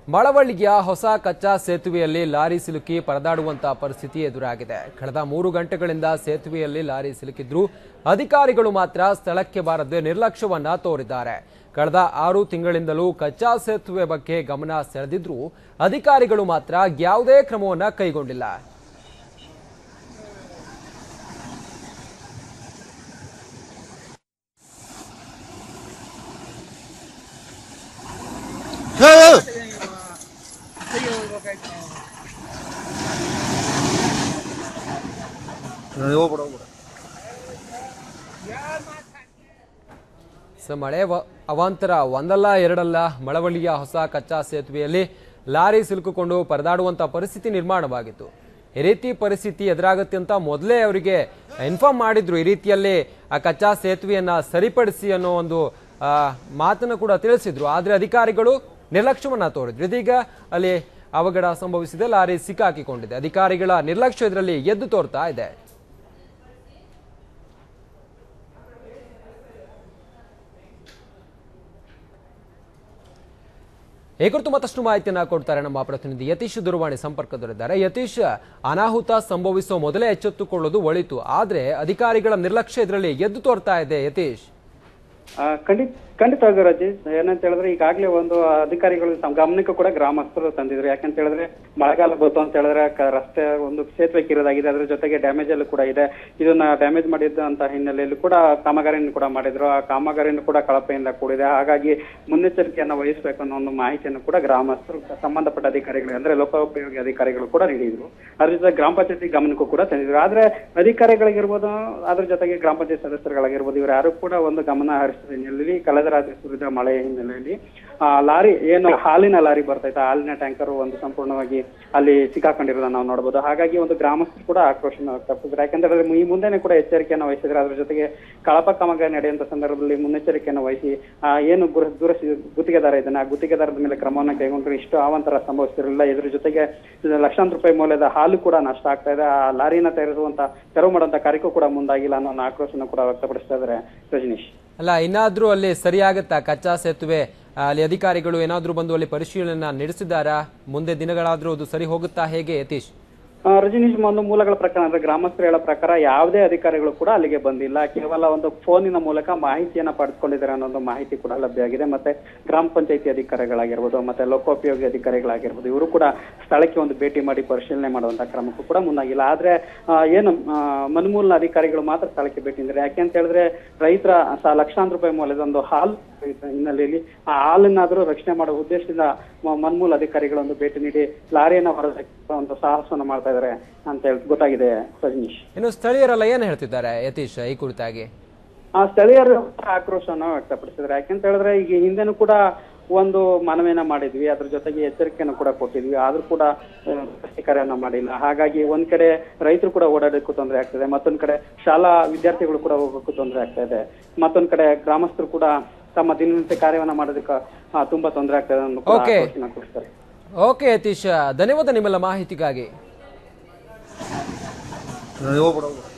ಮಳವಳ್ಳಿಯ ಹೊಸ ಕಚ್ಚಾ ಸೇತುವೆಯಲ್ಲಿ ಲಾರಿ ಸಿಲುಕಿ ಪರದಾಡುವಂತಹ ಪರಿಸ್ಥಿತಿ ಎದುರಾಗಿದೆ ಕಳೆದ ಮೂರು ಗಂಟೆಗಳಿಂದ ಸೇತುವೆಯಲ್ಲಿ ಲಾರಿ ಸಿಲುಕಿದ್ರು ಅಧಿಕಾರಿಗಳು ಮಾತ್ರ ಸ್ಥಳಕ್ಕೆ ಬಾರದೆ ನಿರ್ಲಕ್ಷ್ಯವನ್ನ ತೋರಿದ್ದಾರೆ ಕಳೆದ ಆರು ತಿಂಗಳಿಂದಲೂ ಕಚ್ಚಾ ಸೇತುವೆ ಬಗ್ಗೆ ಗಮನ ಸೆಳೆದಿದ್ರು ಅಧಿಕಾರಿಗಳು ಮಾತ್ರ ಯಾವುದೇ ಕ್ರಮವನ್ನ ಕೈಗೊಂಡಿಲ್ಲ ಹೋಗ್ಬಿಡ ಹೋಗ್ಬಿಡ ಸೊ ಮಳೆ ವ- ಅವಾಂತರ ಒಂದಲ್ಲ ಎರಡಲ್ಲ ಮಳವಳ್ಳಿಯ ಹೊಸ ಕಚ್ಚಾ ಸೇತುವೆಯಲ್ಲಿ ಲಾರಿ ಸಿಲುಕಿಕೊಂಡು ಪರದಾಡುವಂತ ಪರಿಸ್ಥಿತಿ ನಿರ್ಮಾಣವಾಗಿತ್ತು ಈ ರೀತಿ ಪರಿಸ್ಥಿತಿ ಎದುರಾಗುತ್ತೆ ಅಂತ ಮೊದಲೇ ಅವರಿಗೆ ಇನ್ಫಾರ್ಮ್ ಮಾಡಿದ್ರು ಈ ರೀತಿಯಲ್ಲಿ ಆ ಕಚ್ಚಾ ಸೇತುವೆಯನ್ನ ಸರಿಪಡಿಸಿ ಅನ್ನೋ ಒಂದು ಆ, ಮಾತನ್ನು ಕೂಡ ತಿಳಿಸಿದ್ರು ಆದ್ರೆ ಅಧಿಕಾರಿಗಳು ನಿರ್ಲಕ್ಷ್ಯವನ್ನ ತೋರಿದ್ರು ಇದೀಗ ಅಲ್ಲಿ ಅವಘಡ ಸಂಭವಿಸಿದೆ ಲಾರಿ ಸಿಕ್ಕಾಕಿಕೊಂಡಿದೆ ಅಧಿಕಾರಿಗಳ ನಿರ್ಲಕ್ಷ್ಯ ಇದರಲ್ಲಿ ಎದ್ದು ತೋರ್ತಾ ಇದೆ ಈ ಕುರಿತು ಮತ್ತಷ್ಟು ಮಾಹಿತಿಯನ್ನ ಕೊಡ್ತಾರೆ ನಮ್ಮ ಪ್ರತಿನಿಧಿ ಯತೀಶ್ ದೂರವಾಣಿ ಸಂಪರ್ಕದಲ್ಲಿದ್ದಾರೆ ಯತೀಶ್ ಅನಾಹುತ ಸಂಭವಿಸುವ ಮೊದಲೇ ಎಚ್ಚೆತ್ತುಕೊಳ್ಳೋದು ಒಳಿತು ಆದ್ರೆ ಅಧಿಕಾರಿಗಳ ನಿರ್ಲಕ್ಷ್ಯ ಇದರಲ್ಲಿ ಎದ್ದು ತೋರ್ತಾ ಇದೆ ಯತೀಶ್ ಆ, ಖಂಡಿತ ಖಂಡಿತವಾಗಿ ರಾಜೇಶ್ ಏನಂತ ಹೇಳಿದ್ರೆ ಈಗಾಗಲೇ ಒಂದು ಅಧಿಕಾರಿಗಳು ತಮ್ಮ ಗಮನಕ್ಕೂ ಕೂಡ ಗ್ರಾಮಸ್ಥರು ತಂದಿದ್ರು ಯಾಕಂತ ಹೇಳಿದ್ರೆ ಮಳೆಗಾಲ ಬಂತು ಅಂತ ಹೇಳಿದ್ರೆ ಕ- ರಸ್ತೆ ಒಂದು ಸೇತುವೆ ಕಿರಿದಾಗಿದೆ ಅದ್ರ ಜೊತೆಗೆ ಡ್ಯಾಮೇಜ್ ಅಲ್ಲೂ ಕೂಡ ಇದೆ ಇದನ್ನ ಡ್ಯಾಮೇಜ್ ಮಾಡಿದ್ದಂತ ಹಿನ್ನೆಲೆಯಲ್ಲಿ ಕೂಡ ಕಾಮಗಾರಿಯನ್ನು ಕೂಡ ಮಾಡಿದ್ರು ಆ ಕಾಮಗಾರಿಯನ್ನು ಕೂಡ ಕಳಪೆಯಿಂದ ಕೂಡಿದೆ ಹಾಗಾಗಿ ಮುನ್ನೆಚ್ಚರಿಕೆಯನ್ನ ವಹಿಸಬೇಕು ಅನ್ನೋ ಒಂದು ಮಾಹಿತಿಯನ್ನು ಕೂಡ ಗ್ರಾಮಸ್ಥರು ಸಂಬಂಧಪಟ್ಟ ಅಧಿಕಾರಿಗಳು ಅಂದ್ರೆ ಲೋಕೋಪಯೋಗಿ ಅಧಿಕಾರಿಗಳು ಕೂಡ ನೀಡಿದ್ರು ಅದ್ರ ಜೊತೆ ಗ್ರಾಮ ಪಂಚಾಯತಿ ಗಮನಕ್ಕೂ ಕೂಡ ತಂದಿದ್ರು ಆದ್ರೆ ಅಧಿಕಾರಿಗಳಿಗಿರ್ಬೋದು ಅದ್ರ ಜೊತೆಗೆ ಗ್ರಾಮ ಪಂಚಾಯತ್ ಸದಸ್ಯರುಗಳಾಗಿರ್ಬೋದು ಇವರು ಯಾರು ಕೂಡ ಒಂದು ಗಮನ ಹರಿಸಿದ ಹಿನ್ನೆಲೆಯಲ್ಲಿ ಕಳೆದ ರಾತ್ರಿ ಸುರಿದ ಮಳೆ ಹಿನ್ನೆಲೆಯಲ್ಲಿ ಆ ಲಾರಿ ಏನು ಹಾಲಿನ ಲಾರಿ ಬರ್ತೈತೆ ಹಾಲಿನ ಟ್ಯಾಂಕರ್ ಒಂದು ಸಂಪೂರ್ಣವಾಗಿ ಅಲ್ಲಿ ಸಿಕ್ಕಾಕೊಂಡಿರೋದನ್ನ ನಾವು ನೋಡಬಹುದು ಹಾಗಾಗಿ ಒಂದು ಗ್ರಾಮಸ್ಥರು ಕೂಡ ಆಕ್ರೋಶ ವ್ಯಕ್ತಪಡಿಸಿದ್ರು ಯಾಕಂದ್ರೆ ಈ ಮುಂದೆನೆ ಕೂಡ ಎಚ್ಚರಿಕೆಯನ್ನು ವಹಿಸಿದ್ರೆ ಅದ್ರ ಜೊತೆಗೆ ಕಳಪ ಕಾಮಗಾರಿ ನಡೆಯುವಂತ ಸಂದರ್ಭದಲ್ಲಿ ಮುನ್ನೆಚ್ಚರಿಕೆಯನ್ನು ವಹಿಸಿ ಆ ಏನು ಗುರ ದೂರ ಗುತ್ತಿಗೆದಾರ ಇದ್ದಾನೆ ಆ ಗುತ್ತಿಗೆದಾರದ ಮೇಲೆ ಕ್ರಮವನ್ನು ಕೈಗೊಂಡ್ರೆ ಇಷ್ಟು ಅವಾಂತರ ಸಂಭವಿಸಿರಲಿಲ್ಲ ಇದ್ರ ಜೊತೆಗೆ ಇದು ಲಕ್ಷಾಂತರ ರೂಪಾಯಿ ಮೌಲ್ಯದ ಹಾಲು ಕೂಡ ನಷ್ಟ ಆಗ್ತಾ ಇದೆ ಆ ಲಾರಿನ ತೆರೆಸುವಂತ ತೆರವು ಮಾಡುವಂತ ಕಾರ್ಯಕ್ಕೂ ಕೂಡ ಮುಂದಾಗಿಲ್ಲ ಅನ್ನೋ ಒಂದು ಆಕ್ರೋಶನ ಕೂಡ ವ್ಯಕ್ತಪಡಿಸ್ತಾ ಇದ್ದಾರೆ ರಜನೀಶ್ ಅಲ್ಲ ಇನ್ನಾದ್ರೂ ಅಲ್ಲಿ ಸರಿಯಾಗತ್ತಾ ಕಚ್ಚಾ ಸೇತುವೆ ಆ, ಅಲ್ಲಿ ಅಧಿಕಾರಿಗಳು ಏನಾದ್ರೂ ಬಂದು ಅಲ್ಲಿ ಪರಿಶೀಲನೆ ನಡೆಸಿದಾರಾ ಮುಂದೆ ದಿನಗಳಾದ್ರೂ ಅದು ಸರಿ ಹೋಗುತ್ತಾ ಹೇಗೆ ಯತೀಶ್ ಆ, ರಜನೀಶ್ ಒಂದು ಮೂಲಗಳ ಪ್ರಕಾರ ಅಂದ್ರೆ ಗ್ರಾಮಸ್ಥರು ಹೇಳೋ ಪ್ರಕಾರ ಯಾವುದೇ ಅಧಿಕಾರಿಗಳು ಕೂಡ ಅಲ್ಲಿಗೆ ಬಂದಿಲ್ಲ ಕೇವಲ ಒಂದು ಫೋನಿನ ಮೂಲಕ ಮಾಹಿತಿಯನ್ನ ಪಡೆದುಕೊಂಡಿದ್ದಾರೆ ಅನ್ನೋ ಒಂದು ಮಾಹಿತಿ ಕೂಡ ಲಭ್ಯ ಆಗಿದೆ ಮತ್ತೆ ಗ್ರಾಮ ಪಂಚಾಯತಿ ಅಧಿಕಾರಿಗಳಾಗಿರ್ಬೋದು ಮತ್ತೆ ಲೋಕೋಪಯೋಗಿ ಅಧಿಕಾರಿಗಳಾಗಿರ್ಬೋದು ಇವರು ಕೂಡ ಸ್ಥಳಕ್ಕೆ ಒಂದು ಭೇಟಿ ಮಾಡಿ ಪರಿಶೀಲನೆ ಮಾಡುವಂತ ಕ್ರಮಕ್ಕೂ ಕೂಡ ಮುಂದಾಗಿಲ್ಲ ಆದ್ರೆ ಆ, ಏನು ಆ, ಮನ್ಮೂಲನ ಅಧಿಕಾರಿಗಳು ಮಾತ್ರ ಸ್ಥಳಕ್ಕೆ ಭೇಟಿ ನೀಡಿದ್ದಾರೆ ಯಾಕೆ ಅಂತ ಹೇಳಿದ್ರೆ ರೈತರ ಸ- ಲಕ್ಷಾಂತರ ರೂಪಾಯಿ ಮೌಲ್ಯದ ಒಂದು ಹಾಲು ಹಿನ್ನೆಲೆಯಲ್ಲಿ ಆ ಹಾಲನ್ನಾದ್ರೂ ರಕ್ಷಣೆ ಮಾಡುವ ಉದ್ದೇಶದಿಂದ ಮ- ಮನ್ಮೂಲ ಅಧಿಕಾರಿಗಳು ಒಂದು ಭೇಟಿ ನೀಡಿ ಲಾರಿಯನ್ನ ಹೊರದಕ್ಕೆ ಒಂದು ಸಾಹಸವನ್ನು ಮಾಡ್ತಾ ಇದ್ದಾರೆ ಅಂತ ಹೇಳಿ ಗೊತ್ತಾಗಿದೆ ರಜನೀಶ್ ಇನ್ನು ಸ್ಥಳೀಯರೆಲ್ಲ ಏನ್ ಹೇಳ್ತಿದ್ದಾರೆ ಯತೀಶ್ ಈ ಕುರಿತಾಗಿ ಆ ಸ್ಥಳೀಯರು ಆಕ್ರೋಶವನ್ನು ವ್ಯಕ್ತಪಡಿಸಿದ್ರು ಯಾಕೆಂತ ಹೇಳಿದ್ರೆ ಈಗ ಹಿಂದೆನೂ ಕೂಡ ಒಂದು ಮನವಿಯನ್ನ ಮಾಡಿದ್ವಿ ಅದ್ರ ಜೊತೆಗೆ ಎಚ್ಚರಿಕೆಯನ್ನು ಕೂಡ ಕೊಟ್ಟಿದ್ವಿ ಆದ್ರೂ ಕೂಡ ಆ, ಕಾರ್ಯನ ಮಾಡಿಲ್ಲ ಹಾಗಾಗಿ ಒಂದ್ ಕಡೆ ರೈತರು ಕೂಡ ಓಡಾಡೋಕ್ಕೂ ತೊಂದರೆ ಆಗ್ತದೆ ಮತ್ತೊಂದ್ ಕಡೆ ಶಾಲಾ ವಿದ್ಯಾರ್ಥಿಗಳು ಕೂಡ ಹೋಗೋಕ್ಕೂ ತೊಂದರೆ ಆಗ್ತಾ ಇದೆ ಮತ್ತೊಂದ್ ಕಡೆ ಗ್ರಾಮಸ್ಥರು ಕೂಡ ತಮ್ಮ ದಿನನಿತ್ಯ ಕಾರ್ಯವನ್ನ ಮಾಡೋದಕ್ಕೆ ಆ, ತುಂಬಾ ತೊಂದರೆ ಆಗ್ತದೆ ಅನ್ನೋ ಕೂಡ Okay. ಆಕ್ರೋಶನ ಕೊಡ್ತಾರೆ ಓಕೆ ಯತೀಶ್ ಧನ್ಯವಾದ ನಿಮ್ಮೆಲ್ಲ ಮಾಹಿತಿಗಾಗಿ ಹೋಗ್ಬಿಡ ಹೋಗ್ಬಿಡ